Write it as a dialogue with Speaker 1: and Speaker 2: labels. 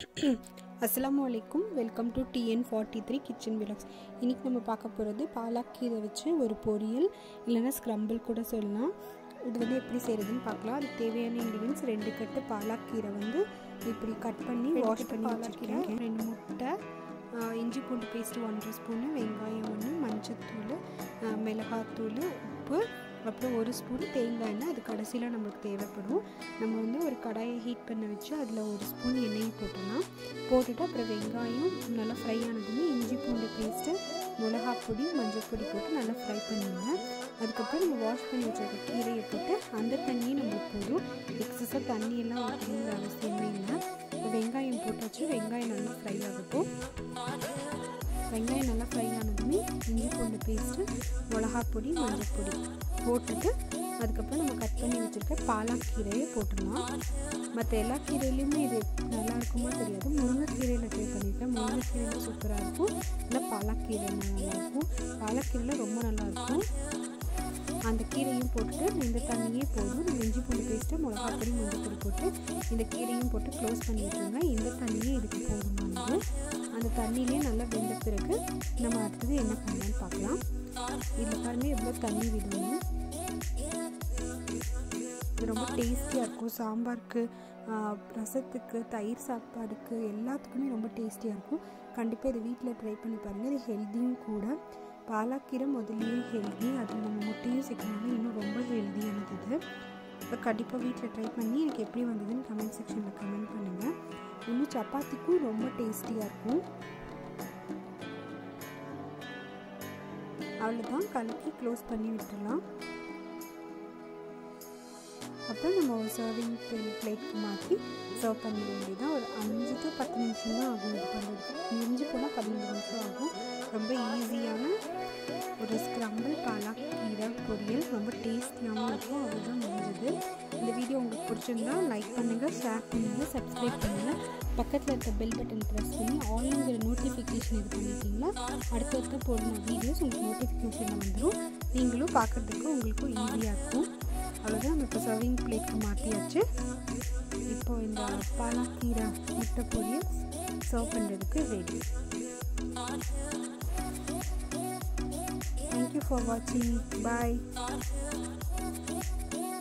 Speaker 1: அஸ்ஸலாமு அலைக்கும் welcome to TN forty three kitchen vlogs இன்றைக்கி நம்ம பார்க்க போகிறது பாலாக்கீரை வச்சு ஒரு பொரியல் இல்லைன்னா ஸ்க்ரம்பிள் கூட சொல்லலாம் இது வந்து எப்படி செய்கிறதுன்னு பார்க்கலாம் அதுக்கு தேவையான இன்க்ரீடியன்ஸ் ரெண்டு கட்டு பாலாக்கீரை வந்து இப்படி கட் பண்ணி வாஷ் பண்ணி வச்சுக்கிறேன் ரெண்டு முட்டை ஆஹ் இஞ்சி பூண்டு பேஸ்ட் ஒன்றரை ஸ்பூனு வெங்காயம் ஒன்று மஞ்சத்தூள் ஆஹ் மிளகாத்தூள் உப்பு அப்புறம் ஒரு ஸ்பூன் தேங்காய் எண்ணெய் அது கடைசியில் நம்மளுக்கு தேவைப்படும் நம்ம வந்து ஒரு கடாயை ஹீட் பண்ண வச்சு அதில் ஒரு ஸ்பூன் எண்ணெய் போட்டுடலாம் போட்டுட்டு அப்புறம் வெங்காயம் நல்லா ஃப்ரை ஆனதுமே இஞ்சி பூண்டு பேஸ்ட்டு மிளகா பொடி மஞ்சள் பொடி போட்டு நல்லா ஃப்ரை பண்ணிடுங்க அதுக்கப்புறம் நம்ம வாஷ் பண்ணி வச்சிருக்க கீரையை போட்டு அந்த தண்ணியே நம்மளுக்கு போதும் எக்ஸஸாக தண்ணியெல்லாம் ஊற்றணுங்கிற அவசியமே இல்லை இப்போ வெங்காயம் போட்டாச்சு வெங்காயம் நல்லா ஃப்ரை ஆகட்டும் வெங்காயம் நல்லா ஃப்ரை ஆனதுமே இஞ்சி பூண்டு பேஸ்ட்டு மிளகா பொடி மஞ்சள் பொடி போட்டுட்டு அதுக்கப்புறம் நம்ம கட் பண்ணி வச்சுருக்க பாலாக்கீரையை போட்டுடலாம் மற்ற எல்லா கீரையிலையுமே இது நல்லா இருக்குமோ தெரியாது முருங்கைக்கீரையில் ட்ரை பண்ணியிருக்கேன் முருங்கைக்கீரையில் சூப்பராக இருக்கும் இல்லை பாலாக்கீரை நல்லாயிருக்கும் பாலாக்கீரையில் ரொம்ப நல்லாயிருக்கும் அந்த கீரையும் போட்டுட்டு இந்த தண்ணியே போதும் நம்ம இஞ்சி பூண்டு பேஸ்ட்டு மிளகா பொடி மஞ்சள் பொடி போட்டு இந்த கீரையும் போட்டு க்ளோஸ் பண்ணி விட்டுருங்க இந்த தண்ணியே இதுக்கு போதுமானது அந்த தண்ணியிலே நல்லா வெந்த பிறகு நம்ம அடுத்தது என்ன பண்ணலான்னு பார்க்கலாம் இதில் பாருங்க எவ்வளோ தண்ணி விடணும் இது ரொம்ப டேஸ்டியாக இருக்கும் சாம்பாருக்கு ஆஹ், ரசத்துக்கு தயிர் சாப்பாடுக்கு எல்லாத்துக்குமே ரொம்ப டேஸ்டியாக இருக்கும் கண்டிப்பாக இதை வீட்டில் ட்ரை பண்ணி பாருங்கள் இது ஹெல்த்தியும் கூட பாலாக்கீரை முதல்லயே ஹெல்தி அது நம்ம முட்டையும் சேர்க்கறதுனால இன்னும் ரொம்ப ஹெல்த்தியானது இது இப்போ கண்டிப்பாக வீட்டில் ட்ரை பண்ணி எனக்கு எப்படி வந்ததுன்னு கமெண்ட் செக்ஷனில் கமெண்ட் பண்ணுங்கள் இன்னும் சப்பாத்திக்கும் ரொம்ப டேஸ்டியாக இருக்கும் அவ்வளோதான் கலக்கி க்ளோஸ் பண்ணி விட்டுடலாம் அப்புறம் நம்ம ஒரு சர்விங் பிளேட்க்கு மாற்றி சர்வ் பண்ணிட வேண்டியதான் ஒரு அஞ்சு டு பத்து நிமிஷம் தான் ஆகும் இது பண்ணுறதுக்கு மிஞ்சி போனால் பதினஞ்சு நிமிஷம் ஆகும் ரொம்ப ஈஸியான ஒரு ஸ்க்ரம்பிள் பாலாக்கீரை பொரியல் ரொம்ப டேஸ்டியாகவும் இருக்கும் அதுதான் முடிஞ்சது இந்த வீடியோ உங்களுக்கு பிடிச்சிருந்தா லைக் பண்ணுங்கள் ஷேர் பண்ணுங்கள் சப்ஸ்கிரைப் பண்ணுங்கள் பக்கத்தில் இருக்க பெல் பட்டன் ப்ரெஸ் பண்ணி ஆன்லைங்கிற நோட்டிஃபிகேஷன் இது பண்ணிட்டீங்களா அடுத்தடுத்து போடுற வீடியோஸ் உங்களுக்கு நோட்டிஃபிகேஷனில் வந்துடும் நீங்களும் பார்க்குறதுக்கு உங்களுக்கும் ஈஸியாக இருக்கும் அவ்வளோதான் நம்ம இப்போ சர்விங் பிளேட்க்கு மாற்றியாச்சு இப்போ இந்த பாலாக்கீரை முட்டை பொரியல் சர்வ் பண்ணுறதுக்கு ரெடி தேங்க்யூ ஃபார் வாட்சிங் பாய்